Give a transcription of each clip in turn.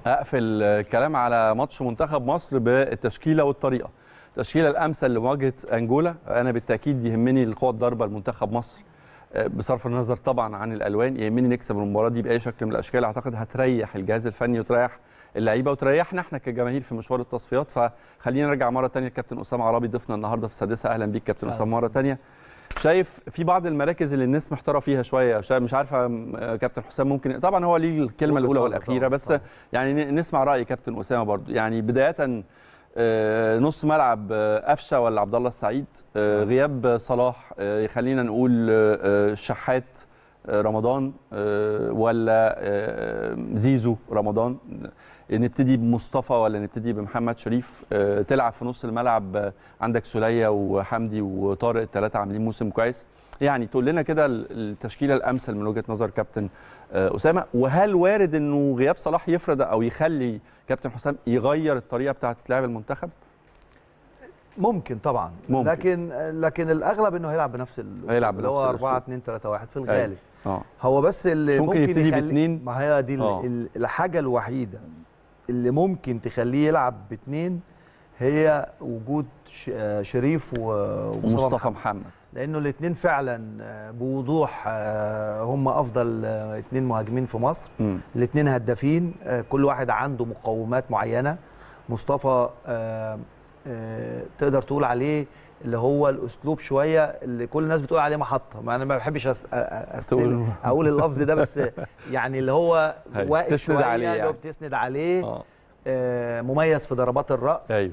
اقفل الكلام على ماتش منتخب مصر بالتشكيله والطريقه التشكيله الامثل لمواجهه انجولا انا بالتاكيد يهمني القوه الضربه لمنتخب مصر بصرف النظر طبعا عن الالوان يهمني نكسب المباراه دي باي شكل من الاشكال اعتقد هتريح الجهاز الفني وتريح اللعيبه وتريحنا احنا كجماهير في مشوار التصفيات فخلينا نرجع مره ثانيه الكابتن اسامه عرابي ضيفنا النهارده في السادسه اهلا بيك كابتن اسامه مره ثانيه شايف في بعض المراكز اللي الناس محتاره فيها شويه مش عارفه كابتن حسام ممكن طبعا هو ليه الكلمه الاولى والاخيره بس طبعا. يعني نسمع راي كابتن اسامه برضو يعني بدايه نص ملعب قفشه ولا عبد الله السعيد غياب صلاح يخلينا نقول شحات رمضان ولا زيزو رمضان نبتدي بمصطفى ولا نبتدي بمحمد شريف تلعب في نص الملعب عندك سوليه وحمدي وطارق الثلاثه عاملين موسم كويس يعني تقول لنا كده التشكيله الامثل من وجهه نظر كابتن اسامه وهل وارد انه غياب صلاح يفرض او يخلي كابتن حسام يغير الطريقه بتاعه لعب المنتخب ممكن طبعا ممكن. لكن لكن الاغلب انه هيلعب بنفس هيلعب اللي هو 4 2 3 1 في الغالب اه هو بس اللي ممكن, ممكن يبتدي يخلي باثنين ما هي دي آه. ال- الحاجه الوحيده اللي ممكن تخليه يلعب باثنين هي وجود ش- آه، شريف و- ومصطفى ومصطفى محمد. محمد لانه الاثنين فعلا آه، بوضوح آه، هم افضل اثنين مهاجمين في مصر مم. الاثنين هدافين آه، كل واحد عنده مقومات معينه مصطفى آه، آه، تقدر تقول عليه اللي هو الاسلوب شويه اللي كل الناس بتقول عليه محطه ما انا ما بحبش أس- أ- أ- أستل تقول- اقول اللفظ ده بس يعني اللي هو أيوة. واقف تسند شويه عليه اللي هو يعني. بتسند عليه اه آه، مميز في ضربات الراس ايوه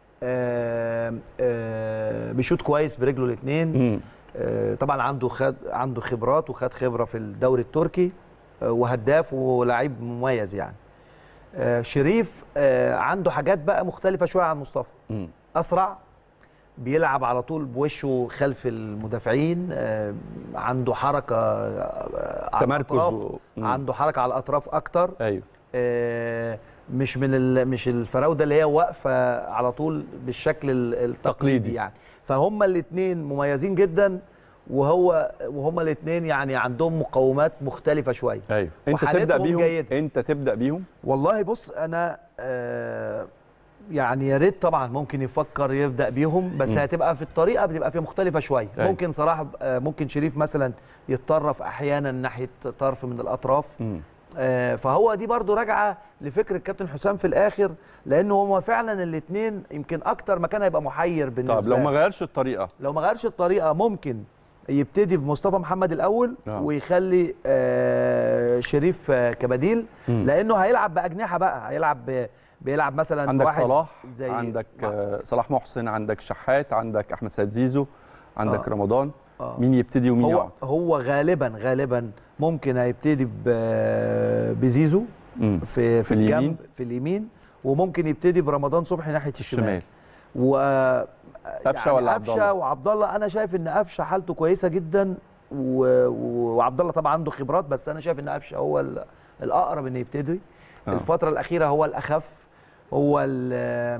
آه، آه، بيشوط كويس برجله الاثنين مم. آه، طبعا عنده خد عنده خبرات وخد خبره في الدوري التركي آه، وهداف ولاعيب مميز يعني آه، شريف آه، عنده حاجات بقى مختلفه شويه عن مصطفى مم. اسرع بيلعب على طول بوشه خلف المدافعين آه، عنده حركه آه، على تمركز الأطراف. و... مم. عنده حركه على الاطراف اكتر ايوه آه، مش من ال- مش الفراوده اللي هي واقفه على طول بالشكل ال- التقليدي تقليدي. يعني فهم الاثنين مميزين جدا وهو وهما الاثنين يعني عندهم مقومات مختلفه شويه ايوه انت تبدا وحالتهم بيهم جيدة. انت تبدا بيهم والله بص انا آه يعني يا ريت طبعا ممكن يفكر يبدا بيهم بس مم. هتبقى في الطريقه بتبقى في مختلفه شويه أيوة. ممكن صلاح آه ممكن شريف مثلا يتطرف احيانا ناحيه طرف من الاطراف مم. آه، فهو دي برضو راجعه لفكر الكابتن حسام في الاخر لانه هو فعلا الاثنين يمكن اكتر مكان هيبقى محير بالنسبه طب لو ما غيرش الطريقه لو ما غيرش الطريقه ممكن يبتدي بمصطفى محمد الاول آه. ويخلي آه، شريف آه، كبديل مم. لانه هيلعب باجنحه بقى هيلعب ب- بيلعب مثلا عندك واحد صلاح زي عندك آه، صلاح محسن عندك شحات عندك احمد سيد زيزو عندك آه. رمضان آه. مين يبتدي ومين هو يقعد هو غالبا غالبا ممكن هيبتدي ب- بزيزو مم. في في اليمين. الجنب في اليمين وممكن يبتدي برمضان صبحي ناحيه الشمال الشمال و قفشة ولا عبد الله؟ قفشه وعبد الله انا شايف ان قفشه حالته كويسه جدا و... و- وعبد الله طبعا عنده خبرات بس انا شايف ان قفشه هو ال... الاقرب انه يبتدي آه. الفتره الاخيره هو الاخف هو ال...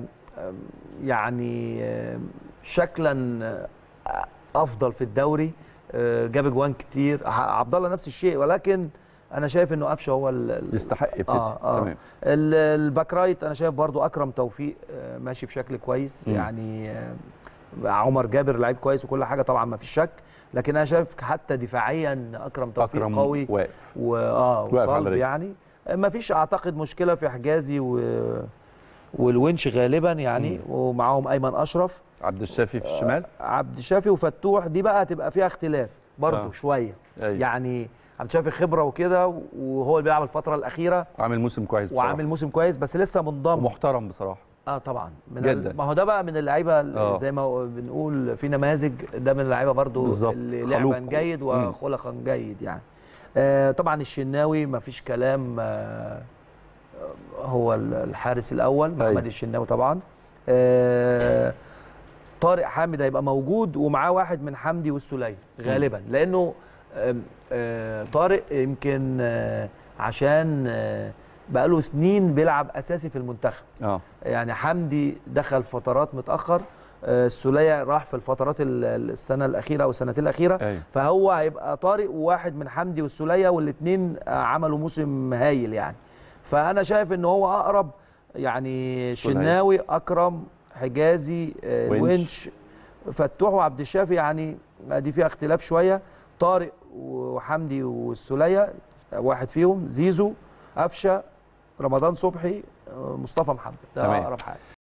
يعني شكلا افضل في الدوري جاب اجوان كتير عبد الله نفس الشيء ولكن انا شايف انه قفشه هو ال... ال- يستحق يبتدي آه آه. تمام ال- الباك رايت انا شايف برضو اكرم توفيق آه، ماشي بشكل كويس مم. يعني آه، عمر جابر لعيب كويس وكل حاجه طبعا ما فيش شك لكن انا شايف حتى دفاعيا اكرم توفيق اكرم قوي واقف واه واقف على وصلب رجله. يعني ما فيش اعتقد مشكله في حجازي و والونش غالبا يعني ومعاهم ايمن اشرف عبد الشافي في الشمال عبد الشافي وفتوح دي بقى هتبقى فيها اختلاف برضه آه. شويه أيوة. يعني عبد الشافي خبره وكده وهو اللي بيلعب الفتره الاخيره عامل موسم كويس بصراحه وعامل موسم كويس بس لسه منضم ومحترم بصراحه اه طبعا من جداً. ال- ما هو ده بقى من اللعيبه ال- آه. زي ما هو بنقول في نماذج ده من اللعيبه برضو بالظبط. اللي خلوق. لعبا جيد مم. وخلقا جيد يعني آه طبعا الشناوي ما فيش كلام آه هو ال- الحارس الاول محمد أيوة. الشناوي طبعا آه طارق حامد هيبقى موجود ومعاه واحد من حمدي والسليم غالبا لانه آم، آه طارق يمكن آه عشان آه بقاله سنين بيلعب اساسي في المنتخب اه يعني حمدي دخل فترات متاخر آه، السوليه راح في الفترات ال- ال- السنه الاخيره او السنتين الاخيره ايوه فهو هيبقى طارق وواحد من حمدي والسوليه والاثنين عملوا موسم هايل يعني فانا شايف ان هو اقرب يعني سولية. شناوي اكرم حجازي آه، ونش. الونش فتوح وعبد الشافي يعني دي فيها اختلاف شويه طارق وحمدي والسوليه واحد فيهم زيزو قفشه رمضان صبحي آه، مصطفى محمد ده تمام. اقرب حاجه